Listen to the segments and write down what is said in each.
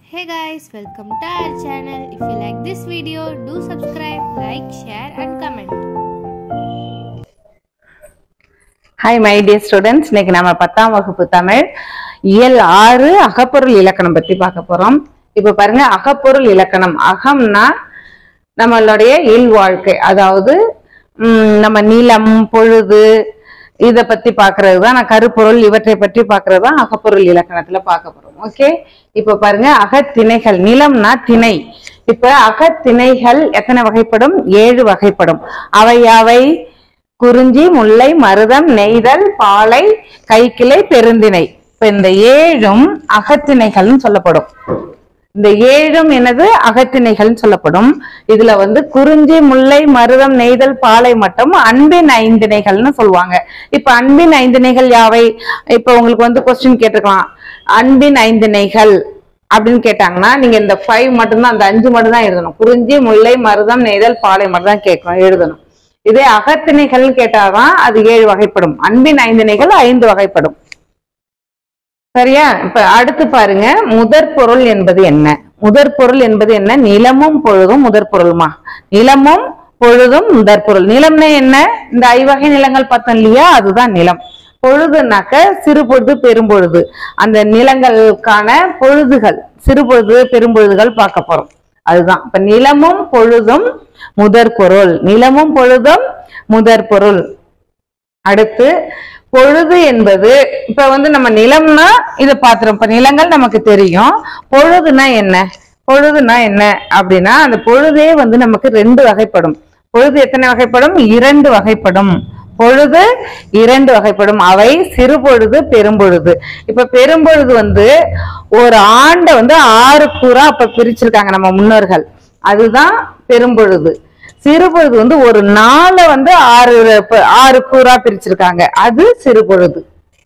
Hey guys, welcome to our channel. If you like this video, do subscribe, like, share, and comment. Hi my dear students இன்னைக்கு நம்ம பத்தாம் வகுப்பு தமிழ் இயல் ஆறு அகப்பொருள் இலக்கணம் பத்தி பார்க்க போறோம் இப்ப பாருங்க அகப்பொருள் இலக்கணம் அகம்னா நம்மளுடைய இல் வாழ்க்கை அதாவது ம், நம்ம நிலம் பொழுது இத பத்தி பாக்குறது தான் நான் கருப்பொருள் இவற்றை பற்றி பாக்குறது தான் அகப்பொருள் இலக்கணத்துல பார்க்க போறோம் ஓகே இப்ப பாருங்க அகத்திணைகள் நிலம்னா திணை இப்ப அகத்திணைகள் எத்தனை வகைப்படும் ஏழு வகைப்படும் அவை யாவை குறிஞ்சி முல்லை மருதம் நெய்தல் பாலை கைக்கிளை பெருந்திணை இப்ப இந்த ஏழும் அகத்திணைகள்னு சொல்லப்படும் இந்த ஏழும் என்னது அகத்திணைகள்னு சொல்லப்படும் இதுல வந்து குறிஞ்சி முல்லை மருதம் நெய்தல் பாலை மட்டும் அன்பின் ஐந்திணைகள்னு சொல்லுவாங்க இப்ப அன்பின் ஐந்திணைகள் யாவை இப்ப உங்களுக்கு வந்து கொஸ்டின் கேட்டிருக்கலாம் அன்பின் ஐந்திணைகள் அப்படின்னு கேட்டாங்கன்னா நீங்க இந்த ஃபைவ் மட்டும்தான் அந்த அஞ்சு மட்டும் தான் எழுதணும் குறிஞ்சி முல்லை மருதம் நெய்தல் பாலை மட்டும் தான் கேட்கணும் எழுதணும் இதே அகத்திணைகள் கேட்டாதான் அது ஏழு வகைப்படும் அன்பின் ஐந்திணைகள் ஐந்து வகைப்படும் சரியா இப்ப அடுத்து பாருங்க முதற் பொருள் என்பது என்ன முதற் பொருள் என்பது என்ன நிலமும் பொழுதும் முதற் பொருளுமா நிலமும் பொழுதும் முதற் பொருள் நிலம்னா என்ன இந்த ஐவகை நிலங்கள் பார்த்தோம் இல்லையா அதுதான் நிலம் பொழுதுனாக்க சிறு பொழுது பெரும்பொழுது அந்த நிலங்களுக்கான பொழுதுகள் சிறு பொழுது பெரும்பொழுதுகள் பார்க்க போறோம் அதுதான் இப்ப நிலமும் பொழுதும் முதற் பொருள் நிலமும் பொழுதும் முதற் பொருள் அடுத்து பொழுது என்பது இப்ப வந்து நம்ம நிலம்னா இத பாத்துறோம் இப்ப நிலங்கள் நமக்கு தெரியும் பொழுதுனா என்ன பொழுதுனா என்ன அப்படின்னா அந்த பொழுதே வந்து நமக்கு ரெண்டு வகைப்படும் பொழுது எத்தனை வகைப்படும் இரண்டு வகைப்படும் பொழுது இரண்டு வகைப்படும் அவை சிறு பொழுது பெரும்பொழுது இப்ப பெரும்பொழுது வந்து ஒரு ஆண்டை வந்து ஆறு கூறா அப்ப பிரிச்சிருக்காங்க நம்ம முன்னோர்கள் அதுதான் பெரும்பொழுது சிறுபொழுது வந்து ஒரு நாளை வந்து ஆறு ப- ஆறு கூறா பிரிச்சிருக்காங்க அது சிறுபொழுது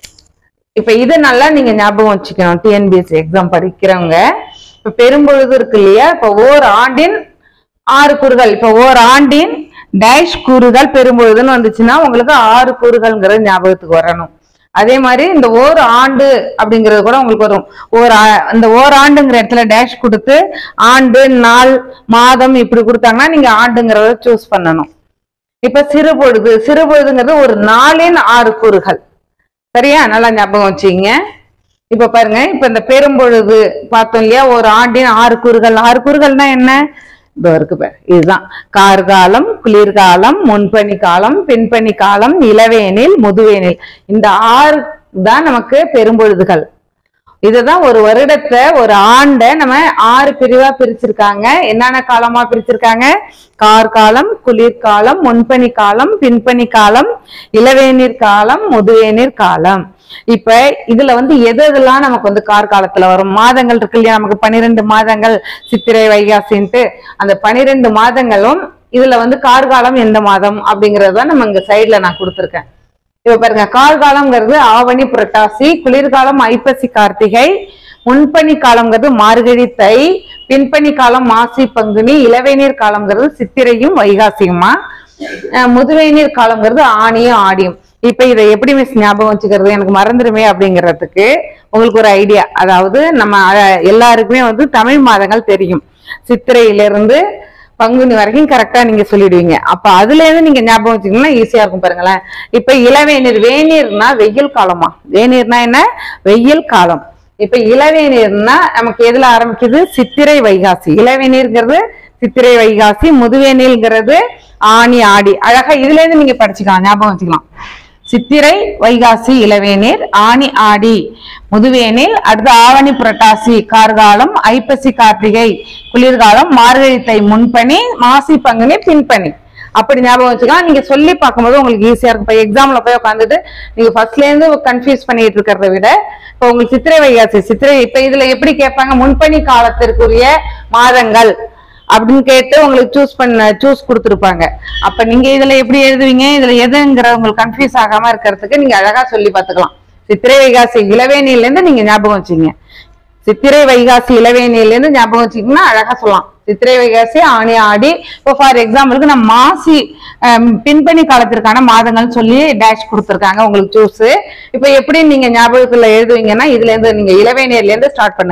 இப்ப இது நல்லா நீங்க ஞாபகம் வச்சுக்கணும் டிஎன்பிஎஸ்சி எக்ஸாம் படிக்கிறவங்க இப்ப பெரும்பொழுது இருக்கு இல்லையா இப்ப ஓர் ஆண்டின் ஆறு கூறுகள் இப்ப ஓர் ஆண்டின் டேஷ் கூறுகள் பெரும்பொழுதுன்னு வந்துச்சுன்னா உங்களுக்கு ஆறு கூறுகள்ங்கிறது ஞாபகத்துக்கு வரணும் அதே மாதிரி இந்த ஓர் ஆண்டு அப்படிங்கிறது கூட உங்களுக்கு வரும் ஓர் ஆ- இந்த ஓர் ஆண்டுங்கிற இடத்துல டேஷ் கொடுத்து ஆண்டு நாள் மாதம் இப்படி கொடுத்தாங்கன்னா நீங்க ஆண்டுங்கிறத சூஸ் பண்ணணும் இப்ப சிறு பொழுது சிறு பொழுதுங்கிறது ஒரு நாளின் ஆறு கூறுகள் சரியா நல்லா ஞாபகம் வச்சுங்க இப்ப பாருங்க இப்ப இந்த பெரும்பொழுது பார்த்தோம் இல்லையா ஒரு ஆண்டின் ஆறு கூறுகள் ஆறு கூறுகள்னா என்ன இதோ இருக்கு பாரு இதுதான் கார்காலம் குளிர்காலம் முன்பனி காலம் பின்பனி காலம் இளவேனில் முதுவேனில் இந்த ஆறு தான் நமக்கு பெரும்பொழுதுகள் இதுதான் ஒரு வருடத்தை ஒரு ஆண்டை நம்ம ஆறு பிரிவா பிரிச்சிருக்காங்க என்னென்ன காலமா பிரிச்சிருக்காங்க கார்காலம் குளிர்காலம் முன்பனி காலம் பின்பனி காலம் இளவேநீர் காலம் முதுவேநீர் காலம் இப்ப இதுல வந்து எது எதெல்லாம் நமக்கு வந்து கார்காலத்துல வரும் மாதங்கள் இருக்கு இல்லையா நமக்கு பன்னிரெண்டு மாதங்கள் சித்திரை வைகாசின்ட்டு அந்த பன்னிரெண்டு மாதங்களும் இதுல வந்து கார்காலம் எந்த மாதம் அப்படிங்கறத நம்ம இங்க சைடுல நான் கொடுத்துருக்கேன் இப்ப பாருங்க கார்காலம்ங்கிறது ஆவணி புரட்டாசி குளிர்காலம் ஐப்பசி கார்த்திகை முன்பனி காலம்ங்கிறது மார்கழி தை பின்பனி காலம் மாசி பங்குனி இளவேநீர் காலம்ங்கிறது சித்திரையும் வைகாசியுமா அஹ் முதுவேநீர் காலம்ங்கிறது ஆணியும் ஆடியும் இப்ப இதை எப்படி மிஸ் ஞாபகம் வச்சுக்கிறது எனக்கு மறந்துருமே அப்படிங்கிறதுக்கு உங்களுக்கு ஒரு ஐடியா அதாவது நம்ம அஹ், எல்லாருக்குமே வந்து தமிழ் மாதங்கள் தெரியும் சித்திரையிலிருந்து பங்குனி வரைக்கும் கரெக்டா நீங்க சொல்லிடுவீங்க அப்ப அதுல இருந்து நீங்க ஞாபகம் வச்சுக்கீங்கன்னா ஈஸியா இருக்கும் பாருங்களேன் இப்ப இளவேநீர் வேநீர்னா வெயில் காலமா வேநீர்னா என்ன வெயில் காலம் இப்ப இளவேநீர்னா நமக்கு எதுல ஆரம்பிக்குது சித்திரை வைகாசி இளவேநீர்ங்கிறது சித்திரை வைகாசி முதுவேநீர்ங்கிறது ஆனி ஆடி அழகா இதுல இருந்து நீங்க படிச்சுக்கலாம் ஞாபகம் வச்சுக்கலாம் சித்திரை வைகாசி இளவேநீர் ஆனி ஆடி முதுவேனில் அடுத்து ஆவணி புரட்டாசி கார்காலம் ஐப்பசி கார்த்திகை குளிர்காலம் மார்கழி தை முன்பனி மாசி பங்குனி பின்பனி அப்படி ஞாபகம் வச்சுக்கலாம் நீங்க சொல்லி பார்க்கும்போது உங்களுக்கு ஈஸியா இருக்கும் இப்போ எக்ஸாம்ல போய் உட்காந்துட்டு நீங்க ஃபர்ஸ்ட்ல இருந்து கன்ஃபியூஸ் பண்ணிட்டு இருக்கிறத விட இப்போ உங்களுக்கு சித்திரை வைகாசி சித்திரை இப்ப இதுல எப்படி கேட்பாங்க முன்பனி காலத்திற்குரிய மாதங்கள் அப்படின்னு கேட்டு உங்களுக்கு சூஸ் பண்ண சூஸ் கொடுத்துருப்பாங்க அப்ப நீங்க இதுல எப்படி எழுதுவீங்க இதுல எதுங்கிற உங்களுக்கு கன்ஃபியூஸ் ஆகாம இருக்கிறதுக்கு நீங்க அழகா சொல்லி பார்த்துக்கலாம் சித்திரை வைகாசி இளவேனில இருந்து நீங்க ஞாபகம் வச்சுங்க சித்திரை வைகாசி இளவேனில இருந்து ஞாபகம் வச்சுக்கிங்கன்னா அழகா சொல்லலாம் சித்திரை வைகாசி ஆணி ஆடி இப்போ ஃபார் எக்ஸாம்பிளுக்கு நம்ம மாசி ஹம், பின்பனி காலத்திற்கான மாதங்கள் சொல்லி டேஷ் கொடுத்துருக்காங்க உங்களுக்கு சூஸ் இப்போ எப்படி நீங்க ஞாபகத்துல எழுதுவீங்கன்னா இதுல இருந்து நீங்க இளவேனியர்ல இருந்து ஸ்டார்ட் பண்ணுங்க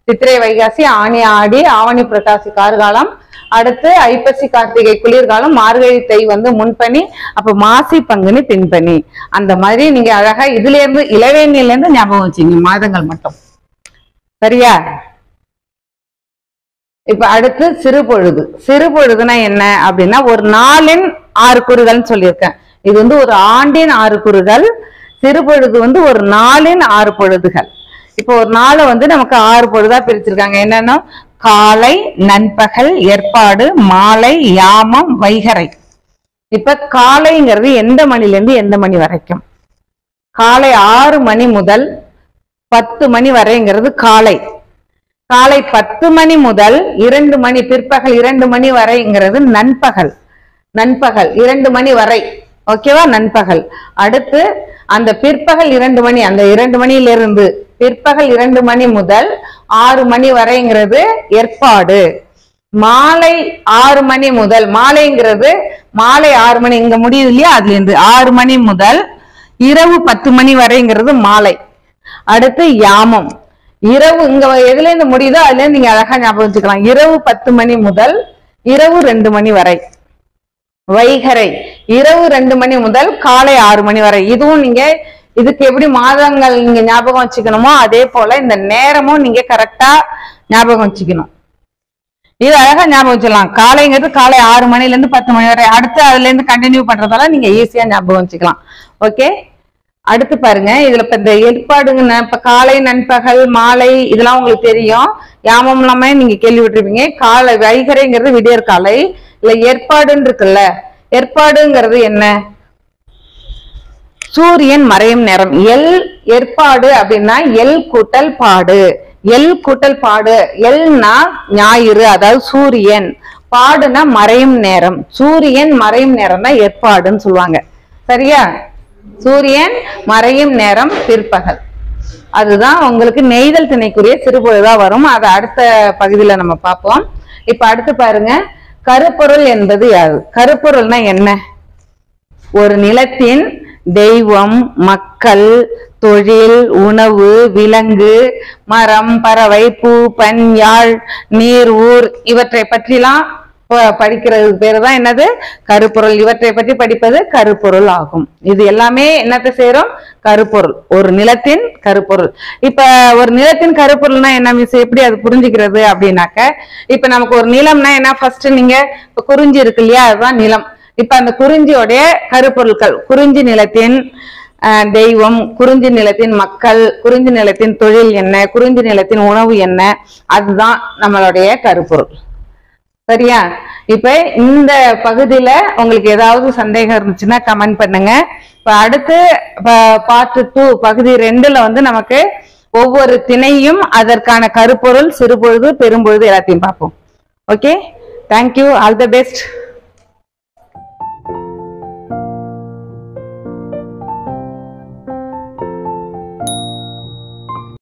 சித்திரை வைகாசி ஆணி ஆடி ஆவணி புரட்டாசி கார்காலம் அடுத்து ஐப்பசி கார்த்திகை குளிர்காலம் மார்கழி தை வந்து முன்பனி அப்ப மாசி பங்குனி பின்பனி அந்த மாதிரி நீங்க அழகா இதுல இருந்து இளவேணில இருந்து ஞாபகம் வச்சுங்க மாதங்கள் மட்டும் சரியா இப்ப அடுத்து சிறு பொழுது சிறு பொழுதுனா என்ன அப்படின்னா ஒரு நாளின் ஆறு குறுகள்னு சொல்லியிருக்கேன் இது வந்து ஒரு ஆண்டின் ஆறு குறுகள் சிறு பொழுது வந்து ஒரு நாளின் ஆறு பொழுதுகள் இப்போ ஒரு நாளை வந்து நமக்கு ஆறு பொழுதா பிரிச்சிருக்காங்க என்னன்னா காலை நண்பகல் ஏற்பாடு மாலை யாமம் வைகறை இப்ப காலைங்கிறது எந்த மணில இருந்து எந்த மணி வரைக்கும் காலை ஆறு மணி முதல் பத்து மணி வரைங்கிறது காலை காலை பத்து மணி முதல் இரண்டு மணி பிற்பகல் இரண்டு மணி வரைங்கிறது நண்பகல் நண்பகல் இரண்டு மணி வரை ஓகேவா நண்பகல் அடுத்து அந்த பிற்பகல் இரண்டு மணி அந்த இரண்டு மணியிலிருந்து பிற்பகல் இரண்டு மணி முதல் ஆறு மணி வரைங்கிறது ஏற்பாடு மாலை ஆறு மணி முதல் மாலைங்கிறது மாலை ஆறு மணி இங்க முடியுது இல்லையா அதுல இருந்து ஆறு மணி முதல் இரவு பத்து மணி வரைங்கிறது மாலை அடுத்து யாமம் இரவு இங்க எதுல இருந்து முடியுதோ அதுல இருந்து நீங்க அழகா ஞாபகம் வச்சுக்கலாம் இரவு பத்து மணி முதல் இரவு ரெண்டு மணி வரை வைகரை இரவு ரெண்டு மணி முதல் காலை ஆறு மணி வரை இதுவும் நீங்க இதுக்கு எப்படி மாதங்கள் நீங்க ஞாபகம் வச்சுக்கணுமோ அதே போல இந்த நேரமும் நீங்க கரெக்டா ஞாபகம் வச்சுக்கணும் இது அழகா ஞாபகம் வச்சுக்கலாம் காலைங்கிறது காலை ஆறு மணில இருந்து பத்து மணி வரை அடுத்து அதுல இருந்து கண்டினியூ பண்றதால நீங்க ஈஸியா ஞாபகம் வச்சுக்கலாம் ஓகே அடுத்து பாருங்க இதுல இப்ப இந்த ஏற்பாடுங்க இப்ப காலை நண்பகல் மாலை இதெல்லாம் உங்களுக்கு தெரியும் யாமம் எல்லாமே நீங்க கேள்விப்பட்டிருப்பீங்க காலை வைகரைங்கிறது விடியற் காலை இல்ல ஏற்பாடுன்னு இருக்குல்ல ஏற்பாடுங்கிறது என்ன சூரியன் மறையும் நேரம் எல் ஏற்பாடு அப்படின்னா எல் கூட்டல் பாடு எல் கூட்டல் பாடு எல்னா ஞாயிறு அதாவது சூரியன் பாடுனா மறையும் நேரம் சூரியன் மறையும் நேரம் தான் ஏற்பாடுன்னு சொல்லுவாங்க சரியா சூரியன் மறையும் நேரம் பிற்பகல் அதுதான் உங்களுக்கு நெய்தல் திணைக்குரிய சிறுபொழுதா வரும் அதை அடுத்த பகுதியில நம்ம பார்ப்போம் இப்ப அடுத்து பாருங்க கருப்பொருள் என்பது யாது கருப்பொருள்னா என்ன ஒரு நிலத்தின் தெய்வம் மக்கள் தொழில் உணவு விலங்கு மரம் பறவை பூ பண் யாழ் நீர் ஊர் இவற்றை பற்றிலாம் ப- படிக்கிறது பேரு தான் என்னது கருப்பொருள் இவற்றை பற்றி படிப்பது கருப்பொருள் ஆகும் இது எல்லாமே என்னத்தை சேரும் கருப்பொருள் ஒரு நிலத்தின் கருப்பொருள் இப்ப ஒரு நிலத்தின் கருப்பொருள்னா என்ன மிஸ் எப்படி அது புரிஞ்சுக்கிறது அப்படின்னாக்க இப்ப நமக்கு ஒரு நிலம்னா என்ன ஃபர்ஸ்ட் நீங்க இப்ப குறிஞ்சி இருக்கு இல்லையா அதுதான் நிலம் இப்ப அந்த குறிஞ்சியோடைய கருப்பொருட்கள் குறிஞ்சி நிலத்தின் அஹ், தெய்வம் குறிஞ்சி நிலத்தின் மக்கள் குறிஞ்சி நிலத்தின் தொழில் என்ன குறிஞ்சி நிலத்தின் உணவு என்ன அதுதான் நம்மளுடைய கருப்பொருள் சரியா இப்ப இந்த பகுதியில உங்களுக்கு ஏதாவது சந்தேகம் இருந்துச்சுன்னா கமெண்ட் பண்ணுங்க இப்ப அடுத்து பார்ட் டூ பகுதி ரெண்டுல வந்து நமக்கு ஒவ்வொரு திணையும் அதற்கான கருப்பொருள் சிறுபொழுது பெரும்பொழுது எல்லாத்தையும் பார்ப்போம் okay thank you all the best